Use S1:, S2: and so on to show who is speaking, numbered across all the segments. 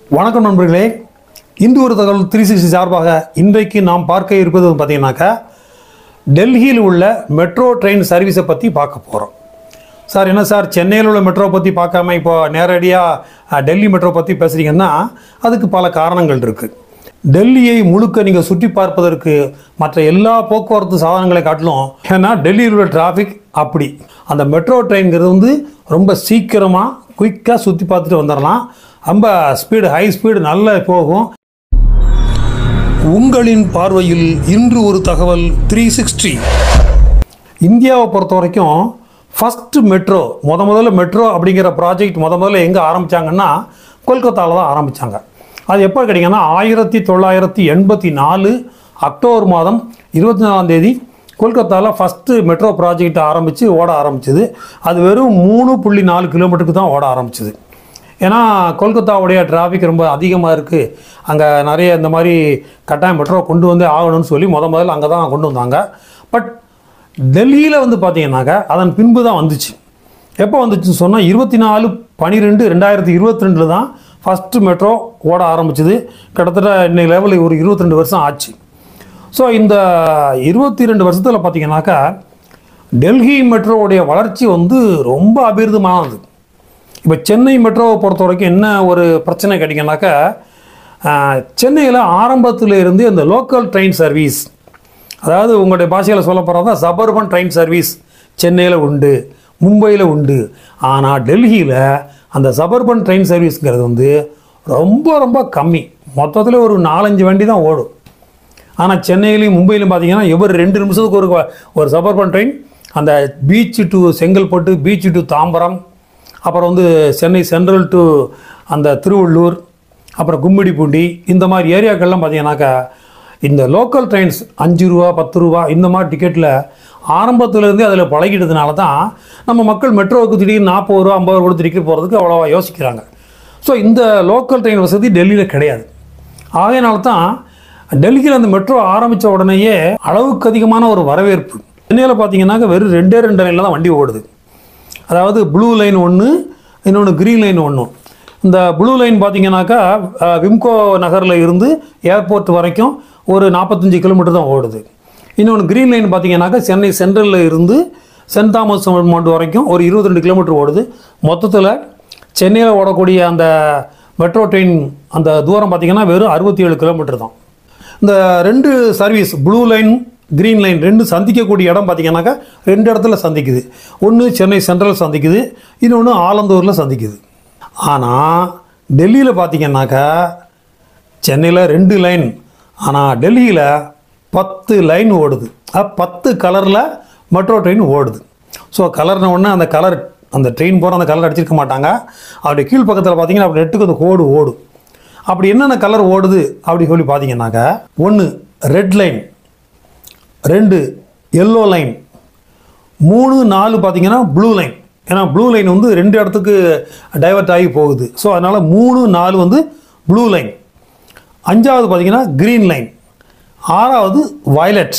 S1: வணக்கம் நண்பர்களே இன்று ஒரு தகவல் த்ரீ சிக்ஸ்டி சார்பாக இன்றைக்கு நாம் பார்க்க இருப்பது வந்து பார்த்தீங்கன்னாக்கா டெல்லியில் உள்ள மெட்ரோ ட்ரெயின் சர்வீஸை பற்றி பார்க்க போகிறோம் சார் என்ன சார் சென்னையில் உள்ள மெட்ரோ பற்றி பார்க்காம இப்போ நேரடியாக டெல்லி மெட்ரோ பற்றி பேசுகிறீங்கன்னா அதுக்கு பல காரணங்கள் இருக்குது டெல்லியை முழுக்க நீங்கள் சுற்றி பார்ப்பதற்கு மற்ற எல்லா போக்குவரத்து சாதனங்களை காட்டிலும் ஏன்னா டெல்லியில் உள்ள டிராஃபிக் அப்படி அந்த மெட்ரோ ட்ரெயின்ங்கிறது வந்து ரொம்ப சீக்கிரமாக குயிக்காக சுற்றி பார்த்துட்டு வந்துடலாம் ரொம்ப ஸ்பீடு ஹை ஸ்பீடு நல்லா போகும் உங்களின் பார்வையில் இன்று ஒரு தகவல் த்ரீ சிக்ஸ்டி இந்தியாவை பொறுத்த வரைக்கும் ஃபஸ்ட்டு மெட்ரோ முத முதல்ல மெட்ரோ அப்படிங்கிற ப்ராஜெக்ட் முத முதல்ல எங்கே ஆரம்பித்தாங்கன்னா கொல்கத்தாவில் தான் ஆரம்பித்தாங்க அது எப்போ கிடைக்குன்னா ஆயிரத்தி தொள்ளாயிரத்தி எண்பத்தி நாலு அக்டோபர் மாதம் இருபத்தி நாலாம் தேதி கொல்கத்தாவில் ஃபஸ்ட்டு மெட்ரோ ப்ராஜெக்ட் ஆரம்பித்து ஓட ஆரம்பிச்சது அது வெறும் மூணு புள்ளி நாலு கிலோமீட்டருக்கு தான் ஓட ஆரம்பிச்சது ஏன்னா கொல்கத்தாவுடைய டிராஃபிக் ரொம்ப அதிகமாக இருக்குது அங்கே நிறைய இந்த மாதிரி கட்டாயம் மெட்ரோ கொண்டு வந்து ஆகணும்னு சொல்லி முத முதல்ல அங்கே தான் கொண்டு வந்தாங்க பட் டெல்லியில் வந்து பார்த்தீங்கன்னாக்கா அதன் பின்பு தான் வந்துச்சு எப்போ வந்துச்சுன்னு சொன்னால் இருபத்தி நாலு பன்னிரெண்டு ரெண்டாயிரத்தி இருபத்தி ரெண்டில் தான் ஃபஸ்ட்டு மெட்ரோ ஓட ஆரம்பிச்சது கிட்டத்தட்ட இன்னைக்கு லெவலில் ஒரு இருபத்தி ரெண்டு வருஷம் ஆச்சு ஸோ இந்த இருபத்தி ரெண்டு வருஷத்தில் பார்த்தீங்கன்னாக்கா டெல்லி மெட்ரோவுடைய வளர்ச்சி வந்து ரொம்ப அபிவிருதமானது இப்போ சென்னை மெட்ரோவை பொறுத்த வரைக்கும் என்ன ஒரு பிரச்சனை கிடைக்குனாக்கா சென்னையில் ஆரம்பத்தில் இருந்து இந்த லோக்கல் ட்ரெயின் சர்வீஸ் அதாவது உங்களுடைய பாஷையில் சொல்ல போகிறதா சபர்பன் ட்ரெயின் சர்வீஸ் சென்னையில் உண்டு மும்பையில் உண்டு ஆனால் டெல்லியில் அந்த சபர்பன் ட்ரெயின் சர்வீஸ்ங்கிறது வந்து ரொம்ப ரொம்ப கம்மி மொத்தத்தில் ஒரு நாலஞ்சு வண்டி தான் ஓடும் ஆனால் சென்னையிலையும் மும்பையிலும் பார்த்தீங்கன்னா எவ்வளோ ரெண்டு நிமிஷத்துக்கு ஒரு ஒரு சபர்பன் ட்ரெயின் அந்த beach to Chengalpattu beach to Tambaram அப்புறம் வந்து சென்னை சென்ட்ரல் டு அந்த திருவள்ளூர் அப்புறம் கும்மிடிப்பூண்டி இந்த மாதிரி ஏரியாக்கள்லாம் பார்த்தீங்கன்னாக்கா இந்த லோக்கல் ட்ரெயின்ஸ் அஞ்சு ரூபா பத்து ரூபா இந்த மாதிரி டிக்கெட்டில் ஆரம்பத்துலேருந்தே அதில் பழகிட்டதுனால தான் நம்ம மக்கள் மெட்ரோவுக்கு திடீர்னு நாற்பது ரூபா ஐம்பது ரூபா கொடுத்து டிக்கெட் போகிறதுக்கு அவ்வளோவா யோசிக்கிறாங்க ஸோ இந்த லோக்கல் ட்ரெயின் வசதி டெல்லியில் கிடையாது ஆகையினால தான் டெல்லியில் அந்த மெட்ரோ ஆரம்பித்த உடனேயே அளவுக்கு அதிகமான ஒரு வரவேற்பு சென்னையில் பார்த்தீங்கன்னாக்க வெறும் ரெண்டே ரெண்டு லைனில் தான் வண்டி ஓடுது அதாவது ப்ளூ லைன் ஒன்று இன்னொன்று க்ரீன் லைன் ஒன்று இந்த ப்ளூ லைன் பார்த்தீங்கன்னாக்கா அஹ், விம்கோ நகரில் இருந்து ஏர்போர்ட் வரைக்கும் ஒரு நாற்பத்தஞ்சு கிலோமீட்டர் தான் ஓடுது இன்னொன்று க்ரீன் லைன் பார்த்தீங்கன்னாக்கா சென்னை சென்ட்ரலில் இருந்து சென்ட் தாமஸ் மவுண்ட் வரைக்கும் ஒரு 22 ரெண்டு கிலோமீட்டர் ஓடுது மொத்தத்தில் சென்னையில் ஓடக்கூடிய அந்த மெட்ரோ ட்ரெயின் அந்த தூரம் பார்த்தீங்கன்னா வெறும் அறுபத்தி ஏழு கிலோமீட்டர் தான் இந்த ரெண்டு service blue line green line ரெண்டு சந்திக்கக்கூடிய இடம் பார்த்தீங்கன்னாக்கா ரெண்டு இடத்துல சந்திக்குது ஒன்று சென்னை சென்ட்ரல் சந்திக்குது இன்னொன்று ஆலந்தூரில் சந்திக்குது ஆனால் டெல்லியில் பார்த்தீங்கன்னாக்கா சென்னையில் ரெண்டு லைன் ஆனால் டெல்லியில் பத்து லைன் ஓடுது அஹ் பத்து கலரில் மெட்ரோ ட்ரெயின் ஓடுது ஸோ கலர்ன உடனே அந்த கலர் அந்த ட்ரெயின் போகிற அந்த கலர் அடிச்சிருக்க மாட்டாங்க அப்படி கீழ் பக்கத்தில் பார்த்தீங்கன்னா அப்படி நெட்டுக்கு அந்த கோடு ஓடும் அப்படி என்னென்ன கலர் ஓடுது அப்படி சொல்லி பார்த்தீங்கன்னாக்கா ஒன்று ரெட் லைன் ரெண்டு எல்லோ லைன் மூணு நாலு பார்த்தீங்கன்னா ப்ளூ லைன் ஏன்னா ப்ளூ லைன் வந்து ரெண்டு இடத்துக்கு டைவர்ட் ஆகி போகுது ஸோ அதனால் மூணு நாலு வந்து ப்ளூ லைன் அஞ்சாவது பார்த்தீங்கன்னா க்ரீன் லைன் ஆறாவது வயலட்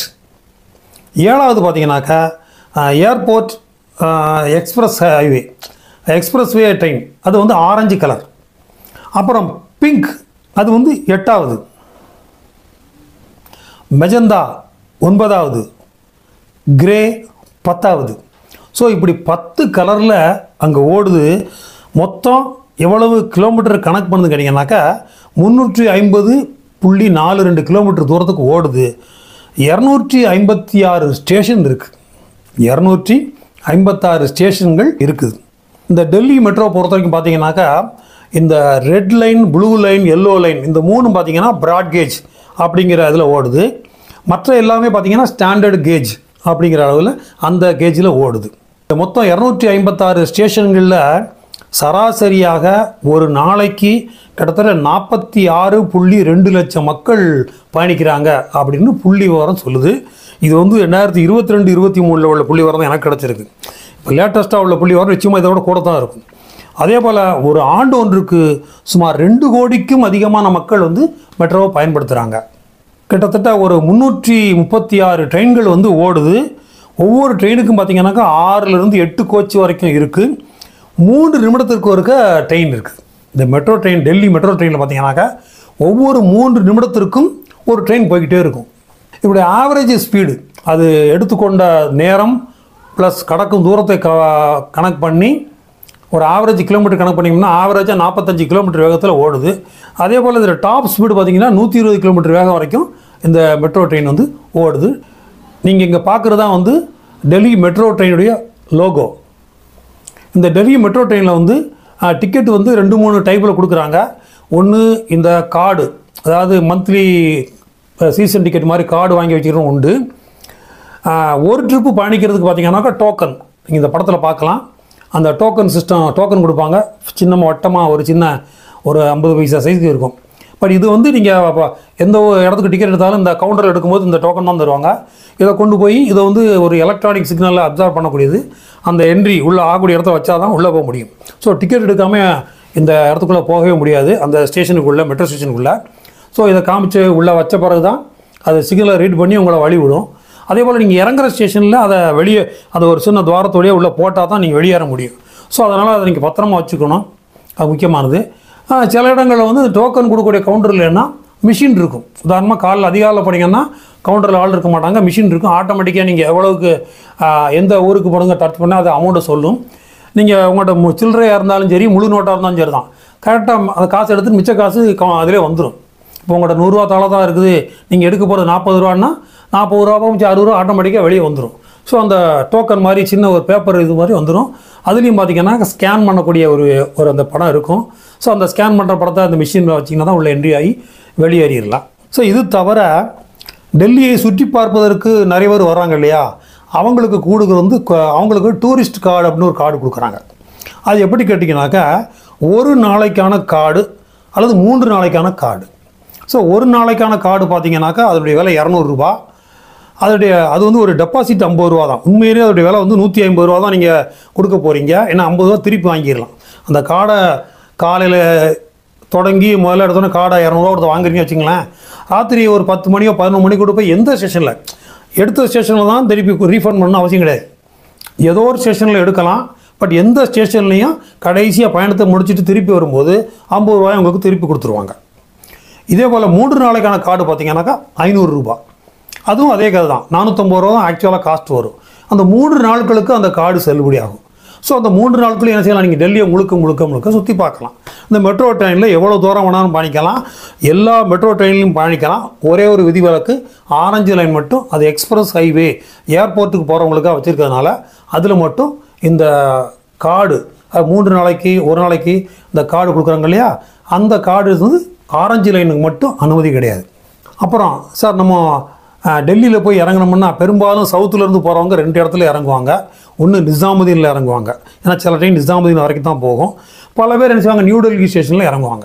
S1: ஏழாவது பார்த்தீங்கன்னாக்கா airport express highway express way train அது வந்து ஆரஞ்சு கலர் அப்புறம் பிங்க் அது வந்து எட்டாவது மெஜந்தா ஒன்பதாவது கிரே பத்தாவது ஸோ இப்படி பத்து கலரில் அங்கே ஓடுது மொத்தம் எவ்வளவு கிலோமீட்டர் கணக்கு பண்ணுது கேட்டிங்கனாக்கா முந்நூற்றி ஐம்பது புள்ளி நாலு ரெண்டு கிலோமீட்டர் தூரத்துக்கு ஓடுது இரநூற்றி ஐம்பத்தி ஆறு ஸ்டேஷன் இருக்குது இரநூற்றி ஐம்பத்தாறு ஸ்டேஷன்கள் இருக்குது இந்த டெல்லி மெட்ரோ பொறுத்த வரைக்கும் பார்த்தீங்கன்னாக்கா இந்த red line blue line yellow line இந்த மூணும் பார்த்தீங்கன்னா ப்ராட் கேஜ் அப்படிங்கிற இதில் ஓடுது மற்ற எல்லாமே பார்த்தீங்கன்னா ஸ்டாண்டர்ட் கேஜ் அப்படிங்கிற அளவில் அந்த கேஜில் ஓடுது இந்த மொத்தம் இரநூற்றி ஐம்பத்தாறு ஸ்டேஷன்களில் சராசரியாக ஒரு நாளைக்கு கிட்டத்தட்ட நாற்பத்தி ஆறு புள்ளி ரெண்டு லட்சம் மக்கள் பயணிக்கிறாங்க அப்படின்னு புள்ளி விவரம் சொல்லுது இது வந்து ரெண்டாயிரத்தி இருபத்தி ரெண்டு இருபத்தி மூணில் உள்ள புள்ளி விவரம் தான் எனக்கு கிடச்சிருக்கு இப்போ லேட்டஸ்ட்டாக உள்ள புள்ளி விவரம் நிச்சயமாக இதோட கூட தான் இருக்கும் அதே போல் ஒரு ஆண்டு ஒன்றுக்கு சுமார் ரெண்டு கோடிக்கும் அதிகமான மக்கள் வந்து மெட்ரோவை பயன்படுத்துகிறாங்க கிட்டத்தட்ட ஒரு முந்நூற்றி முப்பத்தி ஆறு ட்ரெயின்கள் வந்து ஓடுது ஒவ்வொரு ட்ரெயினுக்கும் பார்த்தீங்கன்னாக்கா ஆறுலேருந்து எட்டு கோச் வரைக்கும் இருக்குது மூன்று நிமிடத்திற்கு ஒருக்க ட்ரெயின் இருக்குது இந்த மெட்ரோ ட்ரெயின் டெல்லி மெட்ரோ ட்ரெயினில் பார்த்தீங்கன்னாக்கா ஒவ்வொரு மூன்று நிமிடத்திற்கும் ஒரு ட்ரெயின் போய்கிட்டே இருக்கும் இப்படி ஆவரேஜ் ஸ்பீடு அது எடுத்துக்கொண்ட நேரம் ப்ளஸ் கடக்கும் தூரத்தை க கணக்கு பண்ணி ஒரு ஆவரேஜ் கிலோமீட்டர் கணக்கு பண்ணிங்கன்னா ஆவரேஜாக நாற்பத்தஞ்சு கிலோமீட்டர் வேகத்தில் ஓடுது அதே போல் இதில் டாப் ஸ்பீடு பார்த்தீங்கன்னா நூற்றி இருபது கிலோமீட்டர் வேகம் வரைக்கும் இந்த மெட்ரோ ட்ரெயின் வந்து ஓடுது நீங்கள் இங்கே பார்க்குறது தான் வந்து டெல்லி மெட்ரோ ட்ரெயினுடைய லோகோ இந்த டெல்லி மெட்ரோ ட்ரெயினில் வந்து டிக்கெட் வந்து ரெண்டு மூணு டைப்பில் கொடுக்குறாங்க ஒன்று இந்த கார்டு அதாவது மந்த்லி சீசன் டிக்கெட் மாதிரி கார்டு வாங்கி வச்சுக்கிறோம் உண்டு ஆஹ், ஒரு ட்ரிப்பு பயணிக்கிறதுக்கு பார்த்தீங்கன்னாக்கா டோக்கன் நீங்கள் இந்த படத்தில் பார்க்கலாம் அந்த டோக்கன் சிஸ்டம் டோக்கன் கொடுப்பாங்க சின்னமாக வட்டமாக ஒரு சின்ன ஒரு ஐம்பது பைசா சைஸுக்கு இருக்கும் பட் இது வந்து நீங்கள் எந்த ஒரு இடத்துக்கு டிக்கெட் எடுத்தாலும் இந்த கவுண்டரில் எடுக்கும்போது இந்த டோக்கன் தான் தருவாங்க இதை கொண்டு போய் இதை வந்து ஒரு எலக்ட்ரானிக் சிக்னலில் அப்சர்வ் பண்ணக்கூடியது அந்த என்ட்ரி உள்ளே ஆகக்கூடிய இடத்த வச்சா தான் உள்ளே போக முடியும் ஸோ டிக்கெட் எடுக்காமல் இந்த இடத்துக்குள்ளே போகவே முடியாது அந்த ஸ்டேஷனுக்குள்ளே மெட்ரோ ஸ்டேஷனுக்குள்ளே ஸோ இதை காமிச்சு உள்ளே வச்ச பிறகு தான் அது சிக்னலை ரீட் பண்ணி உங்களை வழி விடும் அதே போல் நீங்கள் இறங்குற ஸ்டேஷனில் அதை வெளியே அதை ஒரு சின்ன துவாரத்தோடய உள்ளே போட்டால் தான் நீங்கள் வெளியேற முடியும் ஸோ அதனால் அதை நீங்கள் பத்திரமா வச்சுக்கணும் அது முக்கியமானது ஆ, சில இடங்களில் வந்து டோக்கன் கொடுக்கக்கூடிய கவுண்டர் இல்லைன்னா மிஷின் இருக்கும் உதாரணமாக காலைல அதிகாலையில் போனீங்கன்னா கவுண்டரில் ஆள் இருக்க மாட்டாங்க மிஷின் இருக்கும் ஆட்டோமேட்டிக்காக நீங்கள் எவ்வளவுக்கு ஆ, எந்த ஊருக்கு போடுங்க டச் பண்ணால் அது அமௌண்ட்டை சொல்லும் நீங்கள் உங்கள்கிட்ட மு சில்லறையாக இருந்தாலும் சரி முழு நோட்டாக இருந்தாலும் சரி தான் கரெக்டாக அந்த காசு எடுத்து மிச்ச காசு க- அதிலே வந்துடும் இப்போ உங்கள்கிட்ட நூறுரூவா தாள தான் இருக்குது நீங்கள் எடுக்க போகிறது நாற்பது ரூபான்னா நாற்பது ரூபா மிச்சம் அறுபது ரூபா ஆட்டோமேட்டிக்காக வெளியே வந்துடும் ஸோ அந்த டோக்கன் மாதிரி சின்ன ஒரு பேப்பர் இது மாதிரி வந்துடும் அதுலேயும் பார்த்தீங்கன்னா ஸ்கேன் பண்ணக்கூடிய ஒரு ஒரு அந்த படம் இருக்கும் ஸோ அந்த ஸ்கேன் பண்ணுற படத்தை அந்த மிஷினில் வச்சிங்கன்னா தான் உள்ள என்ட்ரி ஆகி வெளியேறிடலாம் ஸோ இது தவிர டெல்லியை சுற்றி பார்ப்பதற்கு நிறைய பேர் வர்றாங்க இல்லையா அவங்களுக்கு கூடுக்கு வந்து க- அவங்களுக்கு டூரிஸ்ட் கார்டு அப்படின்னு ஒரு கார்டு கொடுக்குறாங்க அது எப்படி கேட்டிங்கனாக்கா ஒரு நாளைக்கான கார்டு அல்லது மூன்று நாளைக்கான கார்டு ஸோ ஒரு நாளைக்கான கார்டு பார்த்தீங்கன்னாக்கா அதனுடைய விலை இரநூறுபா அதோடைய அது வந்து ஒரு டெபாசிட் ஐம்பது ரூபா தான் உண்மையிலேயே அதோடைய விலை வந்து நூற்றி ஐம்பது ரூபா தான் நீங்கள் கொடுக்க போகிறீங்க ஏன்னா ஐம்பது ரூபா திருப்பி வாங்கிடலாம் அந்த கார்டை காலையில் தொடங்கி முதல்ல எடுத்தோன்னே கார்டை இரநூறுவா கொடுத்து வாங்குறீங்க வச்சுங்களேன் ராத்திரி ஒரு பத்து மணியோ பதினொன்று மணி கூட போய் எந்த ஸ்டேஷனில் எடுத்த ஸ்டேஷனில் தான் திருப்பி ரீஃபண்ட் பண்ணணும் அவசியம் கிடையாது ஏதோ ஒரு ஸ்டேஷனில் எடுக்கலாம் பட் எந்த ஸ்டேஷன்லையும் கடைசியாக பயணத்தை முடிச்சுட்டு திருப்பி வரும்போது ஐம்பது ரூபாய் உங்களுக்கு திருப்பி கொடுத்துருவாங்க இதே போல் மூன்று நாளைக்கான கார்டு பார்த்தீங்கன்னாக்கா ஐநூறு ரூபாய் அதுவும் அதே கதை தான் நானூற்றம்பது ரூபா தான் ஆக்சுவலாக காஸ்ட் வரும் அந்த மூன்று நாட்களுக்கு அந்த கார்டு செல்லுபடி ஆகும் ஸோ அந்த மூன்று நாட்களும் என்ன செய்யலாம் நீங்கள் டெல்லியை முழுக்க முழுக்க முழுக்க சுற்றி பார்க்கலாம் இந்த மெட்ரோ ட்ரெயினில் எவ்வளோ தூரம் வேணாலும் பயணிக்கலாம் எல்லா மெட்ரோ ட்ரெயின்லையும் பயணிக்கலாம் ஒரே ஒரு விதிவிலக்கு ஆரஞ்சு லைன் மட்டும் அது எக்ஸ்பிரஸ் ஹைவே ஏர்போர்ட்டுக்கு போகிறவங்களுக்காக வச்சுருக்கிறதுனால அதில் மட்டும் இந்த கார்டு அது மூன்று நாளைக்கு ஒரு நாளைக்கு இந்த கார்டு கொடுக்குறாங்க இல்லையா அந்த கார்டு வந்து ஆரஞ்சு லைனுக்கு மட்டும் அனுமதி கிடையாது அப்புறம் சார் நம்ம டெல்லியில் போய் இறங்கணும்னா பெரும்பாலும் சவுத்துலேருந்து போகிறவங்க ரெண்டு இடத்துல இறங்குவாங்க ஒன்று நிசாமுதீனில் இறங்குவாங்க ஏன்னா சில ட்ரெயின் நிசாமுதீன் வரைக்கும் தான் போகும் பல பேர் என்ன செய்வாங்க நியூ டெல்லி ஸ்டேஷனில் இறங்குவாங்க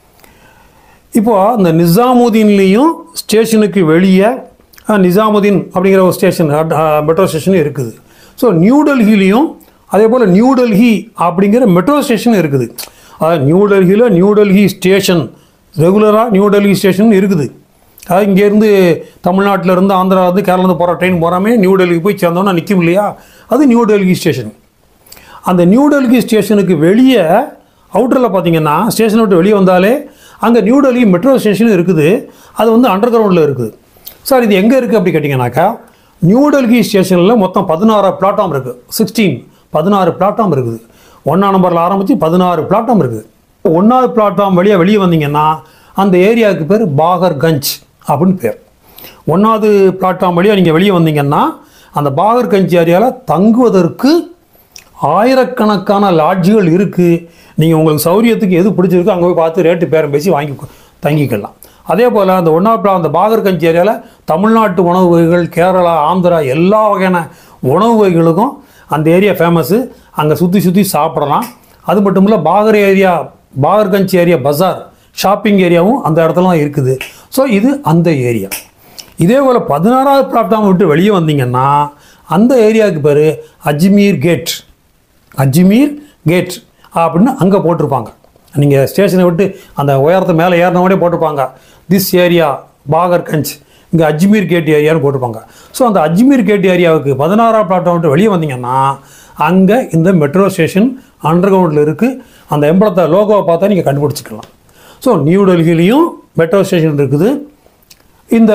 S1: இப்போ இந்த நிசாமுதீன்லேயும் ஸ்டேஷனுக்கு வெளியே அஹ், நிசாமுதீன் அப்படிங்கிற ஒரு ஸ்டேஷன் மெட்ரோ ஸ்டேஷன் இருக்குது ஸோ நியூ டெல்லியிலையும் அதே போல் நியூ டெல்லி அப்படிங்கிற மெட்ரோ ஸ்டேஷன் இருக்குது அதாவது நியூ டெல்லியில் நியூ டெல்லி ஸ்டேஷன் ரெகுலராக நியூ டெல்லி ஸ்டேஷன் இருக்குது அதாவது இங்கேருந்து தமிழ்நாட்டிலேருந்து ஆந்திராவிலேருந்து கேரளாந்து போகிற ட்ரெயின் போகாமே நியூ டெல்லிக்கு போய் சேர்ந்தோன்னா நிற்கும் இல்லையா அது நியூ டெல்லி ஸ்டேஷன் அந்த நியூ டெல்லி ஸ்டேஷனுக்கு வெளியே அவுட்டரில் பார்த்தீங்கன்னா ஸ்டேஷனை விட்டு வெளியே வந்தாலே அங்கே நியூ டெல்லி மெட்ரோ ஸ்டேஷன் இருக்குது அது வந்து அண்டர் கிரவுண்டில் இருக்குது சார் இது எங்கே இருக்குது அப்படி கேட்டிங்கனாக்கா நியூ டெல்லி ஸ்டேஷனில் மொத்தம் பதினாறு பிளாட்ஃபார்ம் இருக்குது சிக்ஸ்டீன் பதினாறு பிளாட்ஃபார்ம் இருக்குது ஒன்றாம் நம்பரில் ஆரம்பித்து பதினாறு பிளாட்ஃபார்ம் இருக்குது ஒன்றாவது பிளாட்ஃபார்ம் வழியாக வெளியே வந்தீங்கன்னா அந்த ஏரியாவுக்கு பேர் பாகர்கஞ்ச் அப்படின்னு பேர் ஒன்றாவது பிளாட்ஃபார்ம் வழியாக நீங்கள் வெளியே வந்தீங்கன்னா அந்த பாகர்கஞ்ச் ஏரியாவில் தங்குவதற்கு ஆயிரக்கணக்கான லாட்ஜுகள் இருக்குது நீங்கள் உங்களுக்கு சௌரியத்துக்கு எது பிடிச்சிருக்கோ அங்கே போய் பார்த்து ரேட்டு பேரம் பேசி வாங்கி கொ- தங்கிக்கலாம் அதே போல் அந்த ஒன்றாவது அந்த பாகர்கஞ்ச் ஏரியாவில் தமிழ்நாட்டு உணவு வகைகள் கேரளா ஆந்திரா எல்லா வகையான உணவு வகைகளுக்கும் அந்த ஏரியா ஃபேமஸ்ஸு அங்கே சுற்றி சுற்றி சாப்பிடலாம் அது மட்டும் இல்லை Pahar area Paharganj area bazaar shopping ஏரியாவும் அந்த இடத்துல தான் இருக்குது ஸோ இது அந்த ஏரியா இதே போல் பதினாறாவது பிளாட்ஃபார்ம் விட்டு வெளியே வந்தீங்கன்னா அந்த ஏரியாவுக்கு பேர் அஜ்மீர் கேட் அஜ்மீர் கேட் அப்படின்னு அங்கே போட்டிருப்பாங்க நீங்கள் ஸ்டேஷனை விட்டு அந்த உயரத்தை மேலே ஏறினவனே போட்டிருப்பாங்க திஸ் ஏரியா பாகர்கஞ்ச் இங்கே அஜ்மீர் கேட் ஏரியான்னு போட்டிருப்பாங்க ஸோ அந்த அஜ்மீர் கேட் ஏரியாவுக்கு பதினாறாம் பிளாட்ஃபார்ம் விட்டு வெளியே வந்தீங்கன்னா அங்கே இந்த மெட்ரோ ஸ்டேஷன் அண்டர் கிரவுண்டில் இருக்குது அந்த எம்பளத்தை லோகோவை பார்த்தா நீங்கள் கண்டுபிடிச்சிக்கலாம் ஸோ நியூ டெல்லியிலையும் மெட்ரோ ஸ்டேஷன் இருக்குது இந்த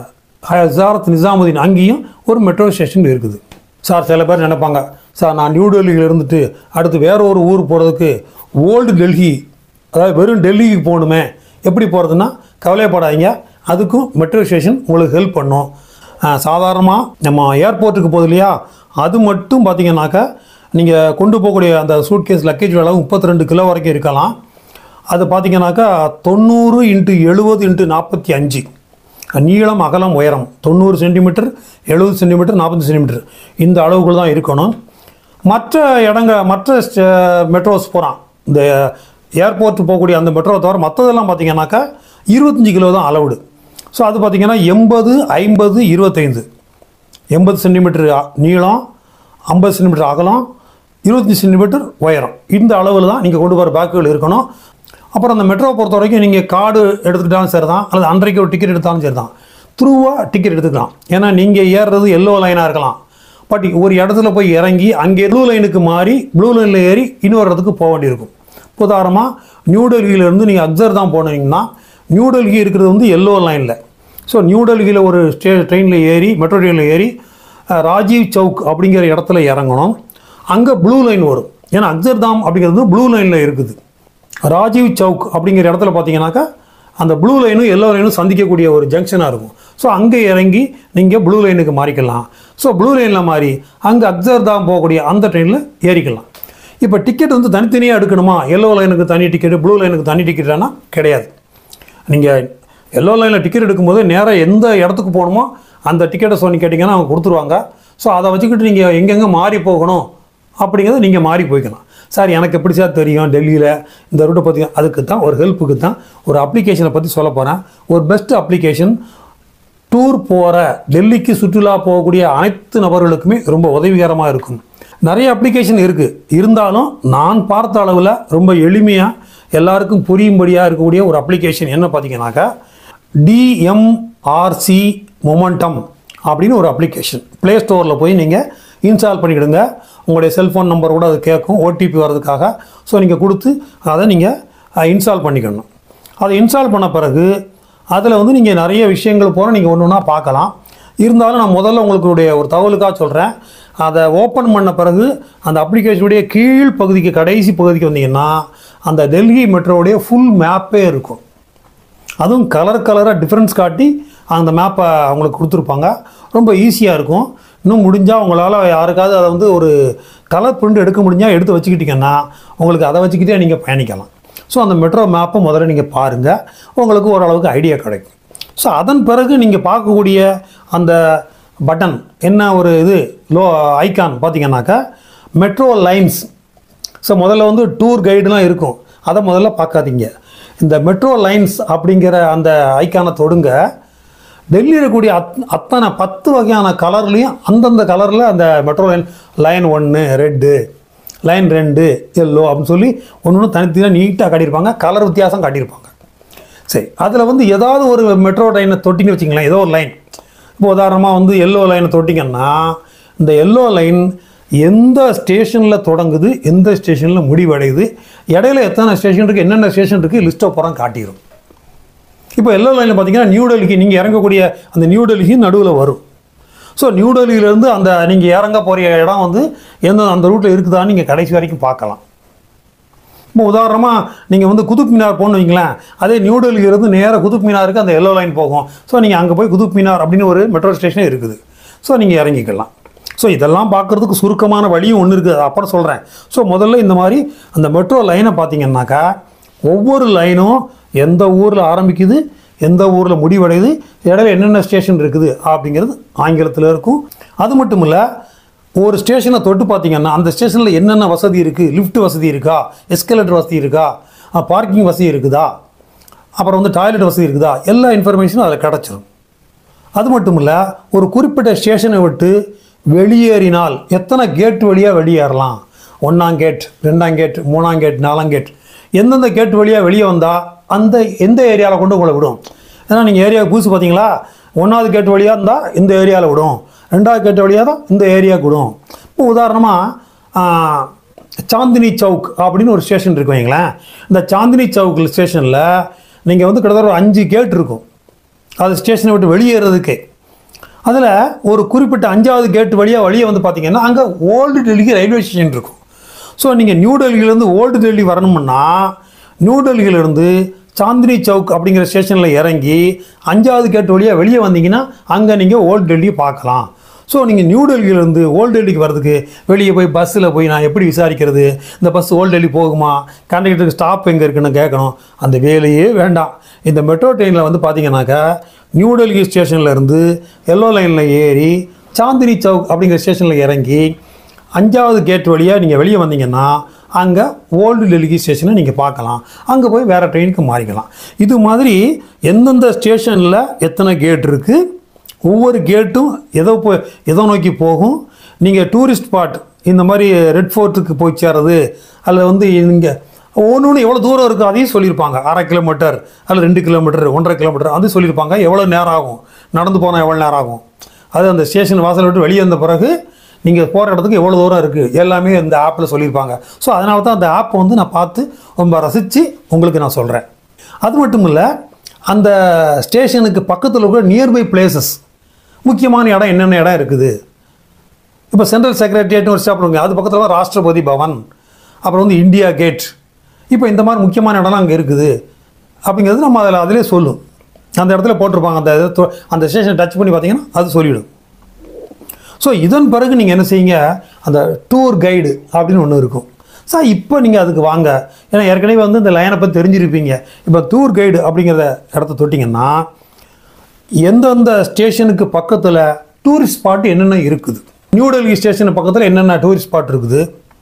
S1: ஹசாரத் நிசாமுதீன் அங்கேயும் ஒரு மெட்ரோ ஸ்டேஷன் இருக்குது சார் சில பேர் நினைப்பாங்க சார் நான் நியூ டெல்லியில் இருந்துட்டு அடுத்து வேற ஒரு ஊர் போகிறதுக்கு ஓல்டு டெல்லி அதாவது வெறும் டெல்லிக்கு போகணுமே எப்படி போகிறதுன்னா கவலைப்படாதீங்க அதுக்கும் மெட்ரோ ஸ்டேஷன் உங்களுக்கு ஹெல்ப் பண்ணும் சாதாரணமாக நம்ம ஏர்போர்ட்டுக்கு போகுது இல்லையா அது மட்டும் பார்த்தீங்கன்னாக்கா நீங்கள் கொண்டு போகக்கூடிய அந்த சூட்கேஸ் லக்கேஜ் அளவு முப்பத்தி ரெண்டு கிலோ வரைக்கும் இருக்கலாம் அது பார்த்தீங்கன்னாக்கா தொண்ணூறு இன்ட்டு எழுபது இன்ட்டு நாற்பத்தி அஞ்சு நீளம் அகலம் உயரம் தொண்ணூறு சென்டிமீட்டர் எழுபது சென்டிமீட்டர் நாற்பது சென்டிமீட்டர் இந்த அளவுகள் தான் இருக்கணும் மற்ற இடங்க மற்ற மெட்ரோஸ் போகிறான் இந்த ஏர்போர்ட் போகக்கூடிய அந்த மெட்ரோ தவிர மற்றதெல்லாம் பார்த்தீங்கன்னாக்கா இருபத்தஞ்சி கிலோ தான் அளவுடு ஸோ அது பார்த்தீங்கன்னா எண்பது ஐம்பது இருபத்தைந்து எண்பது சென்டிமீட்டர் நீளம் ஐம்பது சென்டிமீட்டர் அகலம் இருபத்தஞ்சி சென்டிமீட்டர் உயரம் இந்த அளவில் தான் நீங்கள் கொண்டு போகிற பேக்குகள் இருக்கணும் அப்புறம் அந்த மெட்ரோ பொறுத்த வரைக்கும் நீங்கள் கார்டு எடுத்துக்கிட்டாலும் சரி தான் அல்லது அன்றைக்கு ஒரு டிக்கெட் எடுத்தாலும் சரி தான் த்ரூவாக டிக்கெட் எடுத்துக்கலாம் ஏன்னா நீங்கள் ஏறுறது எல்லோ லைனாக இருக்கலாம் பட் ஒரு இடத்துல போய் இறங்கி அங்கே ப்ளூ லைனுக்கு மாறி ப்ளூ லைனில் ஏறி இன்னொரு இடத்துக்கு போக வேண்டியிருக்கும் உதாரணமாக நியூ டெல்லியிலேருந்து நீங்கள் அக்சர் தான் போனீங்கன்னா நியூ டெல்லி இருக்கிறது வந்து எல்லோ லைனில் ஸோ நியூ டெல்லியில் ஒரு ஸ்டே ட்ரெயினில் ஏறி மெட்ரோ ட்ரெயினில் ஏறி அஹ், ராஜீவ் சவுக் அப்படிங்கிற இடத்துல இறங்கணும் அங்கே ப்ளூ லைன் வரும் ஏன்னா அக்சர்தாம் அப்படிங்கிறது ப்ளூ லைனில் இருக்குது ராஜீவ் சவுக் அப்படிங்கிற இடத்துல பார்த்தீங்கன்னாக்கா அந்த ப்ளூ லைனும் எல்லோ லைனும் சந்திக்கக்கூடிய ஒரு ஜங்ஷனாக இருக்கும் ஸோ அங்கே இறங்கி நீங்கள் ப்ளூ லைனுக்கு மாறிக்கலாம் ஸோ ப்ளூ லைனில் மாறி அங்கே அக்சர்தாம் போகக்கூடிய அந்த ட்ரெயினில் ஏறிக்கலாம் இப்போ டிக்கெட் வந்து தனித்தனியாக எடுக்கணுமா எல்லோ லைனுக்கு தனி டிக்கெட்டு ப்ளூ லைனுக்கு தனி டிக்கெட்டானா கிடையாது நீங்கள் எல்லோ லைனில் டிக்கெட் எடுக்கும்போது நேராக எந்த இடத்துக்கு போகணுமோ அந்த டிக்கெட்டை சொல்லி கேட்டிங்கன்னா அவங்க கொடுத்துருவாங்க ஸோ அதை வச்சுக்கிட்டு நீங்கள் எங்கெங்கே மாறி போகணும் அப்படிங்கிறத நீங்கள் மாறி போய்க்கலாம் சார் எனக்கு எப்படி சார் தெரியும் டெல்லியில் இந்த ரூட்டை பற்றி அதுக்கு தான் ஒரு ஹெல்ப்புக்கு தான் ஒரு அப்ளிகேஷனை பற்றி சொல்ல போகிறேன் ஒரு பெஸ்ட் அப்ளிகேஷன் டூர் போகிற டெல்லிக்கு சுற்றுலா போகக்கூடிய அனைத்து நபர்களுக்குமே ரொம்ப உதவிகரமாக இருக்கும் நிறைய அப்ளிகேஷன் இருக்குது இருந்தாலும் நான் பார்த்த அளவில் ரொம்ப எளிமையாக எல்லாருக்கும் புரியும்படியாக இருக்கக்கூடிய ஒரு அப்ளிகேஷன் என்ன பார்த்தீங்கன்னாக்கா டிஎம்ஆர்சி மொமெண்டம் அப்படின்னு ஒரு அப்ளிகேஷன் ப்ளே ஸ்டோரில் போய் நீங்கள் இன்ஸ்டால் பண்ணிக்கிடுங்க உங்களுடைய செல்ஃபோன் நம்பர் கூட அது கேட்கும் ஓடிபி வர்றதுக்காக ஸோ நீங்கள் கொடுத்து அதை நீங்கள் இன்ஸ்டால் பண்ணிக்கணும் அதை இன்ஸ்டால் பண்ண பிறகு அதில் வந்து நீங்கள் நிறைய விஷயங்கள் போகிற நீங்கள் ஒன்று ஒன்றா பார்க்கலாம் இருந்தாலும் நான் முதல்ல உங்களுடைய ஒரு தகவலுக்காக சொல்கிறேன் அதை ஓப்பன் பண்ண பிறகு அந்த அப்ளிகேஷனுடைய கீழ் பகுதிக்கு கடைசி பகுதிக்கு வந்தீங்கன்னா அந்த டெல்லி மெட்ரோவுடைய ஃபுல் மேப்பே இருக்கும் அதுவும் கலர் கலராக டிஃப்ரென்ஸ் காட்டி அந்த மேப்பை அவங்களுக்கு கொடுத்துருப்பாங்க ரொம்ப ஈஸியாக இருக்கும் இன்னும் முடிஞ்சால் உங்களால் யாருக்காவது அதை வந்து ஒரு கலர் பிரிண்ட் எடுக்க முடிஞ்சால் எடுத்து வச்சுக்கிட்டிங்கன்னா உங்களுக்கு அதை வச்சுக்கிட்டே நீங்கள் பயணிக்கலாம் ஸோ அந்த மெட்ரோ மேப்பை முதல்ல நீங்கள் பாருங்கள் உங்களுக்கு ஓரளவுக்கு ஐடியா கிடைக்கும் ஸோ அதன் பிறகு நீங்கள் பார்க்கக்கூடிய அந்த பட்டன் என்ன ஒரு இது லோ ஐகான் பார்த்தீங்கன்னாக்கா மெட்ரோ லைன்ஸ் ஸோ முதல்ல வந்து டூர் கைடுலாம் இருக்கும் அதை முதல்ல பார்க்காதீங்க இந்த மெட்ரோ லைன்ஸ் அப்படிங்கிற அந்த ஐக்கானை தொடுங்க டெல்லியில் இருக்கக்கூடிய அத் அத்தனை பத்து வகையான கலர்லேயும் அந்தந்த கலரில் அந்த மெட்ரோ லைன் லைன் ஒன்று ரெட்டு லைன் ரெண்டு எல்லோ அப்படின்னு சொல்லி ஒன்று ஒன்று தனித்தனியாக நீட்டாக காட்டியிருப்பாங்க கலர் வித்தியாசம் காட்டியிருப்பாங்க சரி அதில் வந்து ஏதாவது ஒரு மெட்ரோ லைனை தொட்டிங்க வச்சிங்களேன் ஏதோ ஒரு லைன் இப்போ உதாரணமாக வந்து எல்லோ லைனை தொட்டிங்கன்னா இந்த எல்லோ லைன் எந்த ஸ்டேஷனில் தொடங்குது எந்த ஸ்டேஷனில் முடிவடையுது இடையில எத்தனை ஸ்டேஷன் இருக்குது என்னென்ன ஸ்டேஷன் இருக்குது லிஸ்ட்டை புறம் காட்டிடும் இப்போ எல்லோ லைனில் பார்த்தீங்கன்னா நியூ டெல்லிக்கு நீங்கள் இறங்கக்கூடிய அந்த நியூ டெல்லி நடுவில் வரும் ஸோ நியூ டெல்லியிலேருந்து அந்த நீங்கள் இறங்க போகிற இடம் வந்து எந்த அந்த ரூட்டில் இருக்குதான்னு நீங்கள் கடைசி வரைக்கும் பார்க்கலாம் இப்போ உதாரணமாக நீங்கள் வந்து குதுப் மினார் போகணும் வைங்களேன் அதே நியூ டெல்லியிலிருந்து நேராக குதுப் மினாருக்கு அந்த எல்லோ லைன் போகும் ஸோ நீங்கள் அங்கே போய் குதுப் மினார் அப்படின்னு ஒரு மெட்ரோ ஸ்டேஷன் இருக்குது ஸோ நீங்கள் இறங்கிக்கலாம் ஸோ இதெல்லாம் பார்க்குறதுக்கு சுருக்கமான வழியும் ஒன்று இருக்குது அது அப்புறம் சொல்கிறேன் ஸோ முதல்ல இந்த மாதிரி அந்த மெட்ரோ லைனை பார்த்தீங்கன்னாக்கா ஒவ்வொரு லைனும் எந்த ஊரில் ஆரம்பிக்குது எந்த ஊரில் முடிவடையுது இடையில என்னென்ன ஸ்டேஷன் இருக்குது அப்படிங்கிறது ஆங்கிலத்தில் இருக்கும் அது மட்டும் இல்லை ஒரு ஸ்டேஷனை தொட்டு பார்த்தீங்கன்னா அந்த ஸ்டேஷனில் என்னென்ன வசதி இருக்குது லிஃப்ட் வசதி இருக்கா எஸ்கலேட்டர் வசதி இருக்கா பார்க்கிங் வசதி இருக்குதா அப்புறம் வந்து டாய்லெட் வசதி இருக்குதா எல்லா இன்ஃபர்மேஷனும் அதில் கிடச்சிரும் அது மட்டும் இல்லை ஒரு குறிப்பிட்ட ஸ்டேஷனை விட்டு வெளியேறினால் எத்தனை கேட் வழியாக வெளியேறலாம் ஒன்றாம் கேட் ரெண்டாம் கேட் மூணாம் கேட் நாலாம் கேட் எந்தெந்த கேட் வழியாக வெளியே வந்தால் அந்த எந்த ஏரியாவில் கொண்டு உங்களை விடும் ஏன்னா நீங்கள் ஏரியாவுக்கு புதுசு பார்த்தீங்களா ஒன்றாவது கேட் வழியாக இருந்தால் இந்த ஏரியாவில் விடும் ரெண்டாவது கேட் வழியாக தான் இந்த ஏரியாவுக்கு விடும் இப்போ உதாரணமாக சாந்தினி சவுக் அப்படின்னு ஒரு ஸ்டேஷன் இருக்கு வைங்களேன் இந்த சாந்தினி சவுக் ஸ்டேஷனில் நீங்கள் வந்து கிட்டத்தட்ட ஒரு அஞ்சு கேட் இருக்கும் அது ஸ்டேஷனை விட்டு வெளியேறதுக்கு அதில் ஒரு குறிப்பிட்ட அஞ்சாவது கேட் வழியாக வழியே வந்து பார்த்தீங்கன்னா அங்கே ஓல்டு டெல்லிக்கு ரயில்வே ஸ்டேஷன் இருக்கும் ஸோ நீங்கள் நியூ டெல்லியிலேருந்து ஓல்டு டெல்லி வரணும்னா நியூ டெல்லியிலேருந்து சாந்தினி சவுக் அப்படிங்கிற ஸ்டேஷனில் இறங்கி அஞ்சாவது கேட் வழியாக வெளியே வந்தீங்கன்னா அங்கே நீங்கள் ஓல்டு டெல்லியை பார்க்கலாம் ஸோ நீங்கள் நியூ டெல்லியிலேருந்து ஓல்டு டெல்லிக்கு வரதுக்கு வெளியே போய் பஸ்ஸில் போய் நான் எப்படி விசாரிக்கிறது இந்த பஸ் ஓல்டு டெல்லி போகுமா கண்டக்டருக்கு ஸ்டாப் எங்கே இருக்குன்னு கேட்கணும் அந்த வேலையே வேண்டாம் இந்த மெட்ரோ ட்ரெயினில் வந்து பார்த்தீங்கன்னாக்கா நியூ டெல்லி ஸ்டேஷனில் இருந்து எல்லோ லைனில் ஏறி சாந்தினி சவுக் அப்படிங்கிற ஸ்டேஷனில் இறங்கி அஞ்சாவது கேட் வழியாக நீங்கள் வெளியே வந்தீங்கன்னா அங்கே ஓல்டு டெல்லி ஸ்டேஷனை நீங்கள் பார்க்கலாம் அங்கே போய் வேறு ட்ரெயினுக்கு மாறிக்கலாம் இது மாதிரி எந்தெந்த ஸ்டேஷனில் எத்தனை கேட் இருக்குது ஒவ்வொரு கேட்டும் எதோ போ எதோ நோக்கி போகும் நீங்கள் டூரிஸ்ட் ஸ்பாட் இந்த மாதிரி ரெட் ஃபோர்ட்டுக்கு போய் சேர்றது அதில் வந்து இங்கே ஒன்று ஒன்று எவ்வளோ தூரம் இருக்குது அதையும் சொல்லியிருப்பாங்க அரை கிலோமீட்டர் அல்லது ரெண்டு கிலோமீட்டர் ஒன்றரை கிலோமீட்டர் அது சொல்லியிருப்பாங்க எவ்வளோ நேரம் ஆகும் நடந்து போனால் எவ்வளோ நேரம் ஆகும் அது அந்த ஸ்டேஷன் வாசலை விட்டு வெளியே வந்த பிறகு நீங்கள் போகிற இடத்துக்கு எவ்வளோ தூரம் இருக்குது எல்லாமே இந்த ஆப்பில் சொல்லியிருப்பாங்க ஸோ அதனால தான் அந்த ஆப்பை வந்து நான் பார்த்து ரொம்ப ரசித்து உங்களுக்கு நான் சொல்கிறேன் அது மட்டும் இல்லை அந்த ஸ்டேஷனுக்கு பக்கத்தில் இருக்கிற நியர்பை பிளேசஸ் முக்கியமான இடம் என்னென்ன இடம் இருக்குது இப்போ சென்ட்ரல் செக்ரட்டரியேட்னு ஒரு ஸ்டாப் அது பக்கத்தில் தான் ராஷ்டிரபதி பவன் அப்புறம் வந்து இந்தியா கேட் இப்போ இந்த மாதிரி முக்கியமான இடம்லாம் அங்கே இருக்குது அப்படிங்கிறது நம்ம அதில் அதிலே சொல்லும் அந்த இடத்துல போட்டிருப்பாங்க அந்த இதை தொ- அந்த ஸ்டேஷன் டச் பண்ணி பார்த்தீங்கன்னா அது சொல்லிவிடும் ஸோ இதன் பிறகு நீங்கள் என்ன செய்யுங்க அந்த டூர் கைடு அப்படின்னு ஒன்று இருக்கும் சார் இப்போ நீங்கள் அதுக்கு வாங்க ஏன்னா ஏற்கனவே வந்து இந்த லைனை பற்றி தெரிஞ்சிருப்பீங்க இப்போ டூர் கைடு அப்படிங்கிற இடத்த தொட்டிங்கன்னா எந்தெந்த ஸ்டேஷனுக்கு பக்கத்தில் டூரிஸ்ட் ஸ்பாட் என்னென்ன இருக்குது நியூ டெல்லி ஸ்டேஷன் பக்கத்தில் என்னென்ன டூரிஸ்ட் ஸ்பாட் இருக்குது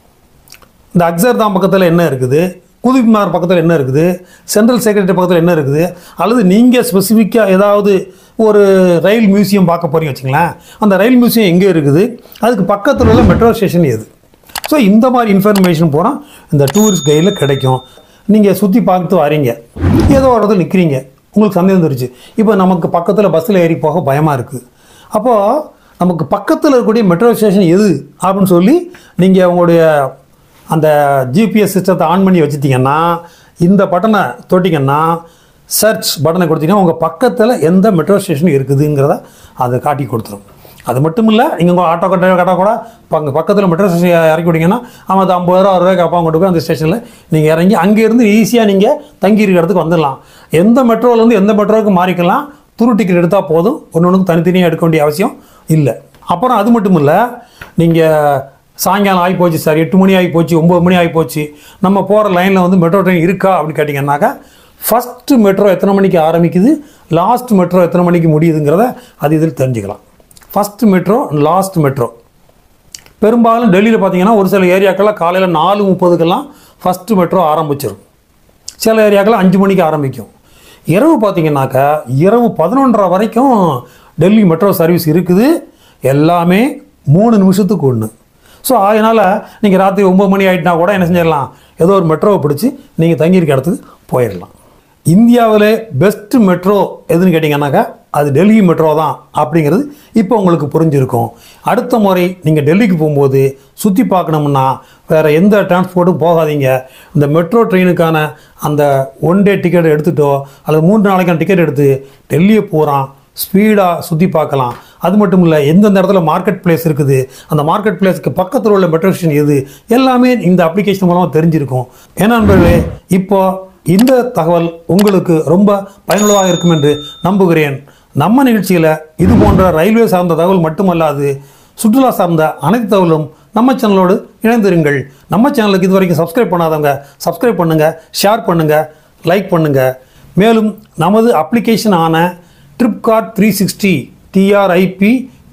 S1: இந்த அக்சர்தாம் பக்கத்தில் என்ன இருக்குது குதுப்மினார் பக்கத்தில் என்ன இருக்குது சென்ட்ரல் செக்ரட்டரி பக்கத்தில் என்ன இருக்குது அல்லது நீங்கள் ஸ்பெசிஃபிக்காக ஏதாவது ஒரு ரயில் மியூசியம் பார்க்க போறீங்க வச்சுங்களேன் அந்த ரயில் மியூசியம் எங்கே இருக்குது அதுக்கு பக்கத்தில் உள்ள மெட்ரோ ஸ்டேஷன் எது ஸோ இந்த மாதிரி இன்ஃபர்மேஷன் பூரா இந்த டூரிஸ்ட் கைடில் கிடைக்கும் நீங்கள் சுற்றி பார்த்து வரீங்க ஏதோ ஒரு இடத்துல நிற்கிறீங்க உங்களுக்கு சந்தேகம் தெரிஞ்சு இப்போ நமக்கு பக்கத்தில் பஸ்ஸில் ஏறி போக பயமாக இருக்குது அப்போது நமக்கு பக்கத்தில் இருக்கக்கூடிய மெட்ரோ ஸ்டேஷன் எது அப்படின்னு சொல்லி நீங்கள் உங்களுடைய அந்த ஜிபிஎஸ் சிஸ்டத்தை ஆன் பண்ணி வச்சுட்டிங்கன்னா இந்த பட்டனை தொட்டிங்கன்னா சர்ச் பட்டனை கொடுத்தீங்கன்னா உங்கள் பக்கத்தில் எந்த மெட்ரோ ஸ்டேஷன் இருக்குதுங்கிறத அதை காட்டி கொடுத்துரும் அது மட்டும் இல்லை நீங்கள் உங்கள் ஆட்டோ கட்ட கட்டா கூட பங்க பக்கத்தில் மெட்ரோ ஸ்டேஷன் இறக்கி விட்டீங்கன்னா அவன் அது ஐம்பது ரூபா அறுபது ரூபாய்க்கு அப்பா கொண்டு போய் அந்த ஸ்டேஷனில் நீங்கள் இறங்கி அங்கேருந்து ஈஸியாக நீங்கள் தங்கி இருக்கிற இடத்துக்கு வந்துடலாம் எந்த மெட்ரோலேருந்து எந்த மெட்ரோவுக்கு மாறிக்கலாம் துரு டிக்கெட் எடுத்தால் போதும் ஒன்று ஒன்றுக்கு தனித்தனியாக எடுக்க வேண்டிய அவசியம் இல்லை அப்புறம் அது மட்டும் இல்லை நீங்கள் சாயங்காலம் ஆகி போச்சு சார் எட்டு மணி ஆகி போச்சு ஒம்பது மணி ஆகி போச்சு நம்ம போகிற லைனில் வந்து மெட்ரோ ட்ரெயின் இருக்கா அப்படின்னு கேட்டிங்கன்னாக்கா ஃபஸ்ட்டு மெட்ரோ எத்தனை மணிக்கு ஆரம்பிக்குது லாஸ்ட் மெட்ரோ எத்தனை மணிக்கு முடியுதுங்கிறத அது இதில் தெரிஞ்சுக்கலாம் ஃபஸ்ட்டு மெட்ரோ லாஸ்ட் மெட்ரோ பெரும்பாலும் டெல்லியில் பார்த்தீங்கன்னா ஒரு சில ஏரியாக்கெல்லாம் காலையில் நாலு முப்பதுக்கெல்லாம் ஃபஸ்ட்டு மெட்ரோ ஆரம்பிச்சிடும் சில ஏரியாக்கள் அஞ்சு மணிக்கு ஆரம்பிக்கும் இரவு பார்த்தீங்கன்னாக்கா இரவு பதினொன்றரை வரைக்கும் டெல்லி மெட்ரோ சர்வீஸ் இருக்குது எல்லாமே மூணு நிமிஷத்துக்கு ஒன்று ஸோ அதனால் நீங்கள் ராத்திரி ஒம்பது மணி ஆகிட்டுனா கூட என்ன செஞ்சிடலாம் ஏதோ ஒரு மெட்ரோவை பிடிச்சி நீங்கள் தங்கியிருக்க இடத்துக்கு போயிடலாம் இந்தியாவிலே பெஸ்ட் மெட்ரோ எதுன்னு கேட்டிங்கன்னாக்கா அது டெல்லி மெட்ரோ தான் அப்படிங்கிறது இப்போ உங்களுக்கு புரிஞ்சிருக்கும் அடுத்த முறை நீங்கள் டெல்லிக்கு போகும்போது சுற்றி பார்க்கணும்னா வேறு எந்த டிரான்ஸ்போர்ட்டும் போகாதீங்க இந்த மெட்ரோ ட்ரெயினுக்கான அந்த ஒன் டே டிக்கெட் எடுத்துட்டோ அல்லது மூன்று நாளைக்கான டிக்கெட் எடுத்து டெல்லியை போகிறான் ஸ்பீடாக சுற்றி பார்க்கலாம் அது மட்டும் இல்லை எந்தெந்த இடத்துல மார்க்கெட் பிளேஸ் இருக்குது அந்த மார்க்கெட் பிளேஸ்க்கு பக்கத்தில் உள்ள மெட்ரோ ஸ்டேஷன் எது எல்லாமே இந்த அப்ளிகேஷன் மூலமாக தெரிஞ்சிருக்கும் ஏன்னா நண்பர்களே இப்போ இந்த தகவல் உங்களுக்கு ரொம்ப பயனுள்ளதாக இருக்கும் என்று நம்புகிறேன் நம்ம நிகழ்ச்சியில் இது போன்ற ரயில்வே சார்ந்த தகவல் மட்டுமல்லாது சுற்றுலா சார்ந்த அனைத்து தகவலும் நம்ம சேனலோடு இணைந்திருங்கள் நம்ம சேனலுக்கு இது வரைக்கும் சப்ஸ்கிரைப் பண்ணாதவங்க சப்ஸ்கிரைப் பண்ணுங்கள் ஷேர் பண்ணுங்கள் லைக் பண்ணுங்கள் மேலும் நமது அப்ளிகேஷன் ஆன Tripkart three sixty T R I P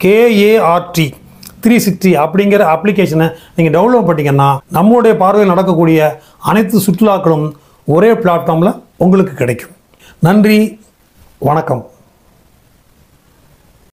S1: K A R T three sixty அப்படிங்கிற அப்ளிகேஷனை நீங்கள் டவுன்லோட் பண்ணிங்கன்னா நம்முடைய பார்வையில் நடக்கக்கூடிய அனைத்து சுற்றுலாக்களும் ஒரே பிளாட்ஃபார்மில் உங்களுக்கு கிடைக்கும் நன்றி வணக்கம்